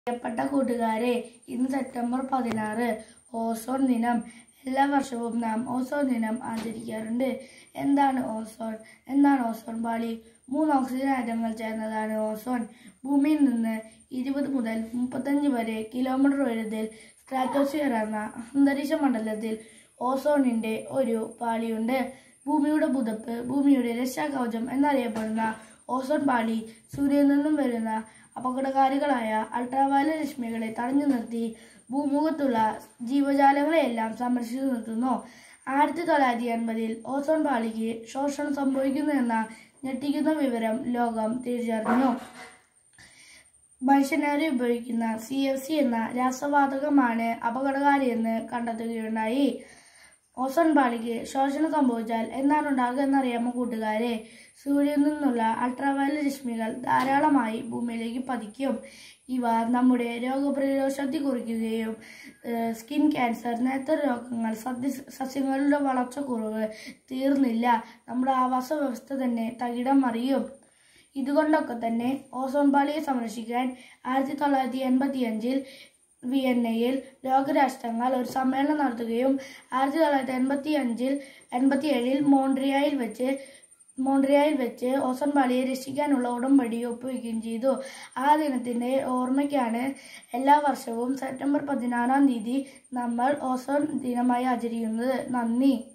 പ്രിയപ്പെട്ട കൂട്ടുകാരെ ഇന്ന് സെപ്റ്റംബർ പതിനാറ് ഓസോൺ ദിനം എല്ലാ വർഷവും നാം ഓസോൺ ദിനം ആചരിക്കാറുണ്ട് എന്താണ് ഓസോൺ എന്താണ് ഓസോൺ പാളി മൂന്ന് ഓക്സിജൻ ആറ്റങ്ങൾ ചേർന്നതാണ് ഓസോൺ ഭൂമിയിൽ നിന്ന് ഇരുപത് മുതൽ മുപ്പത്തഞ്ച് വരെ കിലോമീറ്റർ ഉയരത്തിൽ സ്ട്രാറ്റോസ്ഫിയർ എന്ന അന്തരീക്ഷ മണ്ഡലത്തിൽ ഓസോണിന്റെ ഒരു പാളിയുണ്ട് ഭൂമിയുടെ പുതപ്പ് ഭൂമിയുടെ രക്ഷാകവചം എന്നറിയപ്പെടുന്ന ഓസോൺ പാളി സൂര്യനിൽ നിന്നും വരുന്ന അപകടകാരികളായ അൾട്രാവയലറ്റ് രശ്മികളെ തടഞ്ഞു നിർത്തി ഭൂമുഖത്തുള്ള ജീവജാലങ്ങളെയെല്ലാം സംരക്ഷിച്ചു നിർത്തുന്നു ആയിരത്തി തൊള്ളായിരത്തി എൺപതിൽ ഓസോൺ പാളിക്ക് ശോഷണം സംഭവിക്കുന്നു എന്ന ഞെട്ടിക്കുന്ന വിവരം ലോകം തിരിച്ചറിഞ്ഞു മനുഷ്യനേറെ ഉപയോഗിക്കുന്ന സി എഫ് സി എന്ന രാസവാതകമാണ് അപകടകാരിയെന്ന് കണ്ടെത്തുകയുണ്ടായി ഓസോൺ പാളിക്ക് ശോഷണം സംഭവിച്ചാൽ എന്താണ് ഉണ്ടാകുക എന്നറിയാമോ കൂട്ടുകാരെ സൂര്യനിൽ നിന്നുള്ള അൾട്രാവയലറ്റ് രശ്മികൾ ധാരാളമായി ഭൂമിയിലേക്ക് പതിക്കും ഇവ നമ്മുടെ രോഗപ്രതിരോധ ശക്തി കുറയ്ക്കുകയും ഏഹ്, സ്കിൻ ക്യാൻസർ നേത്ര രോഗങ്ങൾ സസ്യ സസ്യങ്ങളുടെ വളർച്ച കുറവ് തീർന്നില്ല നമ്മുടെ ആവാസ വ്യവസ്ഥ തന്നെ തകിടം മറിയും ഇതുകൊണ്ടൊക്കെ തന്നെ ഓസോൺ പാളിയെ സംരക്ഷിക്കാൻ ആയിരത്തി തൊള്ളായിരത്തി എൺപത്തി അഞ്ചിൽ വിയന്നയിൽ ലോകരാഷ്ട്രങ്ങൾ ഒരു സമ്മേളനം നടത്തുകയും ആയിരത്തി തൊള്ളായിരത്തി എൺപത്തി അഞ്ചിൽ എൺപത്തി ഏഴിൽ മോൺട്രിയായിൽ വെച്ച് മോൺട്രിയായിൽ വെച്ച് ഓസോൺ പാളിയെ രക്ഷിക്കാനുള്ള ഉടമ്പടി ഒപ്പുവെക്കുകയും ചെയ്തു ആ ദിനത്തിന്റെ ഓർമ്മയ്ക്കാണ് എല്ലാ വർഷവും സെപ്റ്റംബർ പതിനാറാം തീയതി നമ്മൾ ഓസോൺ ദിനമായി ആചരിക്കുന്നത് നന്ദി